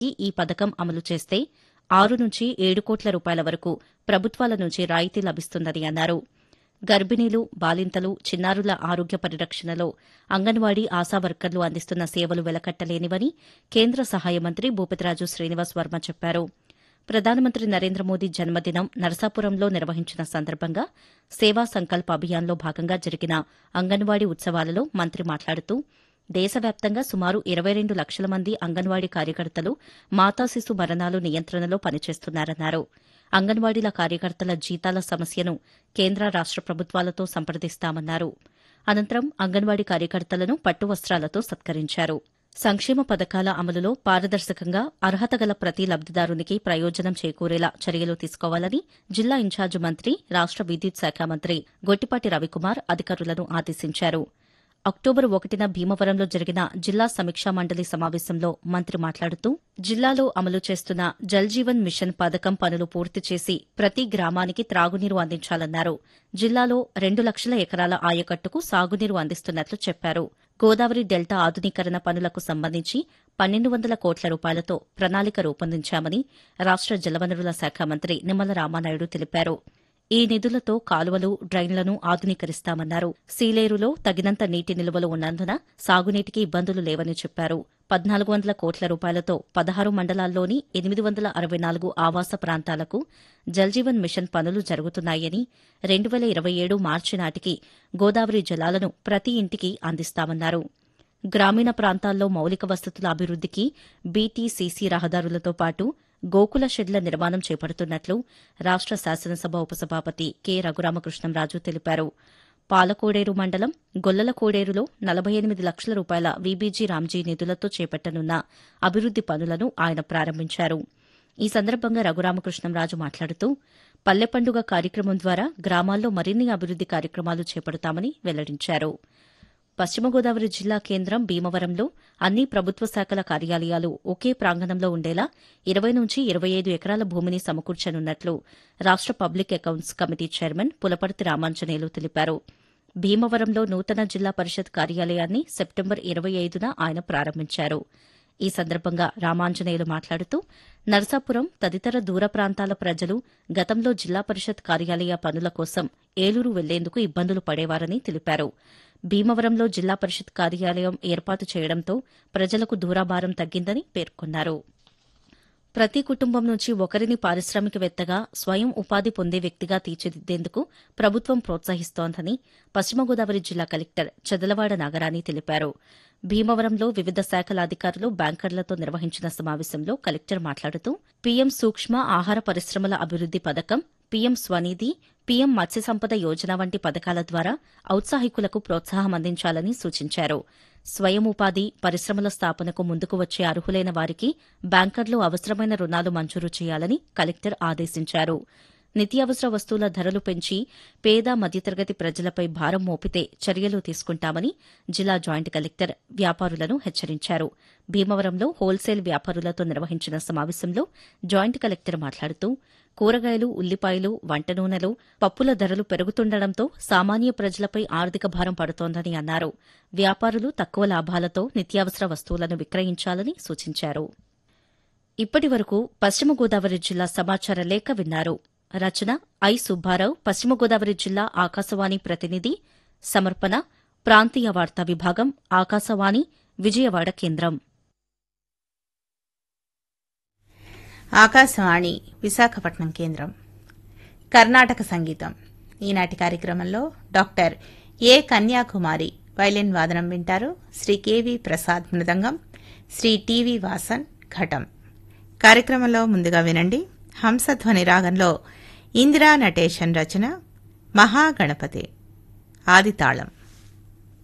ఈ పథకం అమలు చేస్తే ఆరు నుంచి ఏడు కోట్ల రూపాయల వరకు ప్రభుత్వాల నుంచి రాయితీ లభిస్తుందని అన్నారు గర్భిణీలు బాలింతలు చిన్నారుల ఆరోగ్య పరిరక్షణలో అంగన్వాడీ ఆశా వర్కర్లు అందిస్తున్న సేవలు వెలకట్టలేనివని కేంద్ర సహాయ మంత్రి భూపతిరాజు శ్రీనివాస్ వర్మ చెప్పారు ప్రధానమంత్రి నరేంద్ర మోదీ జన్మదినం నరసాపురంలో నిర్వహించిన సందర్భంగా సేవా సంకల్ప అభియాన్లో భాగంగా జరిగిన అంగన్వాడీ ఉత్సవాలలో మంత్రి మాట్లాడుతూ దేశవ్యాప్తంగా సుమారు ఇరవై రెండు లక్షల మంది అంగన్వాడీ కార్యకర్తలు మాతా శిశు మరణాలు నియంత్రణలో పనిచేస్తున్నారన్నారు అంగన్వాడీల కార్యకర్తల జీతాల సమస్యను కేంద్ర రాష్ట ప్రభుత్వాలతో సంప్రదిస్తామన్నారు అనంతరం అంగన్వాడీ కార్యకర్తలను పట్టు వస్త్రాలతో సత్కరించారు సంక్షేమ పథకాల అమలులో పారదర్శకంగా అర్హత గల ప్రతి లబ్దిదారునికి ప్రయోజనం చేకూరేలా చర్యలు తీసుకోవాలని జిల్లా ఇన్ఛార్జ్ మంత్రి రాష్ట విద్యుత్ శాఖ మంత్రి గొట్టిపాటి రవికుమార్ అధికారులను ఆదేశించారు అక్టోబర్ ఒకటిన భీమవరంలో జరిగిన జిల్లా సమీక్షా మండలి సమావేశంలో మంత్రి మాట్లాడుతూ జిల్లాలో అమలు చేస్తున్న జల్ జీవన్ మిషన్ పథకం పనులు పూర్తి చేసి ప్రతి గ్రామానికి త్రాగునీరు అందించాలన్నారు జిల్లాలో రెండు లక్షల ఎకరాల ఆయకట్టుకు సాగునీరు అందిస్తున్నట్లు చెప్పారు గోదావరి డెల్టా ఆధునీకరణ పనులకు సంబంధించి పన్నెండు వందల కోట్ల రూపాయలతో ప్రణాళిక రూపొందించామని రాష్ట జలవనరుల శాఖ మంత్రి నిమ్మల రామానాయుడు తెలిపారు ఈ నిధులతో కాలువలు డ్రైన్లను ఆధునీకరిస్తామన్నారు సీలేరులో తగినంత నీటి నిల్వలు ఉన్నందున సాగునీటికి ఇబ్బందులు లేవని చెప్పారు పద్నాలుగు వందల కోట్ల రూపాయలతో పదహారు మండలాల్లోని ఎనిమిది వందల అరవై నాలుగు ఆవాస ప్రాంతాలకు జల్జీవన్ మిషన్ పనులు జరుగుతున్నాయని రెండు వేల ఇరవై ఏడు మార్చి నాటికి గోదావరి జలాలను ప్రతి ఇంటికి అందిస్తామన్నారు గ్రామీణ ప్రాంతాల్లో మౌలిక వసతుల అభివృద్దికి బీటీసీసీ రహదారులతో పాటు గోకుల షెడ్ల నిర్మాణం చేపడుతున్నట్లు రాష్ట శాసనసభ ఉపసభాపతి కె రఘురామకృష్ణంరాజు తెలిపారు పాలకోడేరు మండలం గొల్లల కోడేరులో నలభై ఎనిమిది లక్షల రూపాయల వీబీజీ రామ్జీ నిధులతో చేపట్టనున్న అభివృద్ది పనులను ఆయన ప్రారంభించారు ఈ సందర్భంగా రఘురామకృష్ణంరాజు మాట్లాడుతూ పల్లె పండుగ కార్యక్రమం ద్వారా గ్రామాల్లో మరిన్ని అభివృద్ది కార్యక్రమాలు చేపడతామని వెల్లడించారు పశ్చిమ గోదావరి జిల్లా కేంద్రం భీమవరంలో అన్ని ప్రభుత్వ శాఖల కార్యాలయాలు ఒకే ప్రాంగణంలో ఉండేలా ఇరవై నుంచి ఇరవై ఐదు ఎకరాల భూమిని సమకూర్చనున్నట్లు రాష్ట public accounts committee chairman Pulaparthi Ramanjaneyulu తెలిపారు భీమవరంలో నూతన జిల్లా పరిషత్ కార్యాలయాన్ని సెప్టెంబర్ ఇరవై ఐదున ఆయన ప్రారంభించారు ఈ సందర్భంగా రామాంజనేయులు మాట్లాడుతూ నరసాపురం తదితర దూర ప్రాంతాల ప్రజలు గతంలో జిల్లా పరిషత్ కార్యాలయ పనుల కోసం ఏలూరు వెళ్లేందుకు ఇబ్బందులు పడేవారని తెలిపారు భీమవరంలో జిల్లా పరిషత్ కార్యాలయం ఏర్పాటు చేయడంతో ప్రజలకు దూరాభారం తగ్గిందని పేర్కొన్నారు ప్రతి కుటుంబం నుంచి ఒకరిని పారిశ్రామికవేత్తగా స్వయం ఉపాధి పొందే వ్యక్తిగా తీర్చిదిద్దేందుకు ప్రభుత్వం ప్రోత్సహిస్తోందని పశ్చిమ గోదావరి జిల్లా కలెక్టర్ చదలవాడ నాగరాణి తెలిపారు భీమవరంలో వివిధ శాఖల అధికారులు బ్యాంకర్లతో నిర్వహించిన సమావేశంలో కలెక్టర్ మాట్లాడుతూ పీఎం సూక్ష్మ ఆహార పరిశ్రమల అభివృద్ది పథకం పీఎం స్వనిధి పీఎం మత్స్య సంపద యోజన వంటి పథకాల ద్వారా ఔత్సాహికులకు ప్రోత్సాహం అందించాలని సూచించారు స్వయం ఉపాధి పరిశ్రమల స్థాపనకు ముందుకు వచ్చే అర్హులైన వారికి బ్యాంకర్లు అవసరమైన రుణాలు మంజూరు చేయాలని కలెక్టర్ ఆదేశించారు నిత్యావసర వస్తువుల ధరలు పెంచి పేద మధ్యతరగతి ప్రజలపై భారం మోపితే చర్యలు తీసుకుంటామని జిల్లా జాయింట్ కలెక్టర్ వ్యాపారులను హెచ్చరించారు భీమవరంలో హోల్సేల్ వ్యాపారులతో నిర్వహించిన సమావేశంలో జాయింట్ కలెక్టర్ మాట్లాడుతూ కూరగాయలు ఉల్లిపాయలు వంట నూనెలు పప్పుల ధరలు పెరుగుతుండటంతో సామాన్య ప్రజలపై ఆర్థిక భారం పడుతోందని అన్నారు వ్యాపారులు తక్కువ లాభాలతో నిత్యావసర వస్తువులను విక్రయించాలని సూచించారు ఇప్పటి వరకు పశ్చిమ గోదావరి జిల్లా సమాచార లేఖ విన్నారు రచన ఐ సుబ్బారావు పశ్చిమ గోదావరి జిల్లా ఆకాశవాణి ప్రతినిధి సమర్పణ ప్రాంతీయ వార్తా విభాగం ఆకాశవాణి విజయవాడ కేంద్రం ఆకాశవాణి విశాఖపట్నం కేంద్రం కర్ణాటక సంగీతం ఈనాటి కార్యక్రమంలో డాక్టర్ ఏ కన్యాకుమారి వైలిన్ వాదనం వింటారు శ్రీ కెవి ప్రసాద్ మృదంగం శ్రీ టివి వాసన్ ఘటం కార్యక్రమంలో ముందుగా వినండి హంసధ్వని రాగంలో ఇందిరా నటేషన్ రచన మహాగణపతి ఆదితాళం